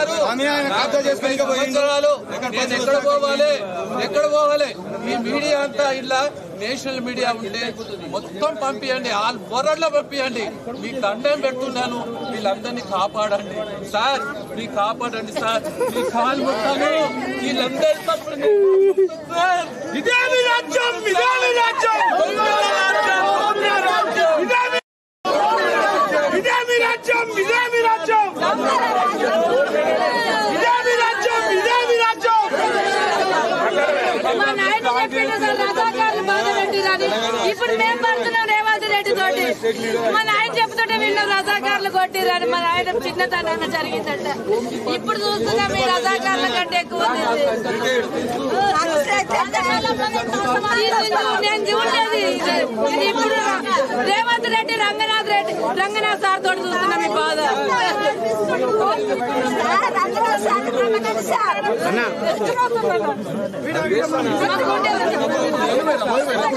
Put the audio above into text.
గారు సంవత్సరాలు నేను ఎక్కడ పోవాలి ఎక్కడ పోవాలి ఈ మీడియా అంతా ఇలా నేషనల్ మీడియా ఉంటే మొత్తం పంపియండి ఆల్ వరల్డ్ లో పంపియండి మీకు దండం పెడుతున్నాను వీళ్ళందరినీ కాపాడండి సార్ మీరు కాపాడండి సార్ మీ కాలు మొత్తాను వీళ్ళందరి తప్పుని సార్ ఇదే మీ రాజ్యం ఇదే మీ రాజ్యం ఇదే మీ- ఇదే మీ రాజ్యం ఇదే మీ రాజ్యం ఇదే మీ రాజ్యం ఇదే మీ రాజ్యం మా నాయన చెప్పిండు సార్ రథాకారులు బాధ పెట్టిరని ఇప్పుడు మేము పడుతున్నాం రేవంత్ రెడ్డి తోటి మా నాయన చెప్తుంటే వీళ్ళు రథాకారులు కొట్టిరని మా నాయన చిన్నతనంగా జరిగిందంట ఇప్పుడు చూస్తున్నాం ఈ రథాకారుల కంటే ఎక్కువ ఉంది. ఇది నువ్వు- నేను చూడలేదు ఇది. ఇది ఇప్పుడు రేవంత్ రెడ్డి రంగనాథ్ రెడ్డి రంగనాథ్ సార్ తోటి చూస్తున్నాం ఈ బాధ అన్న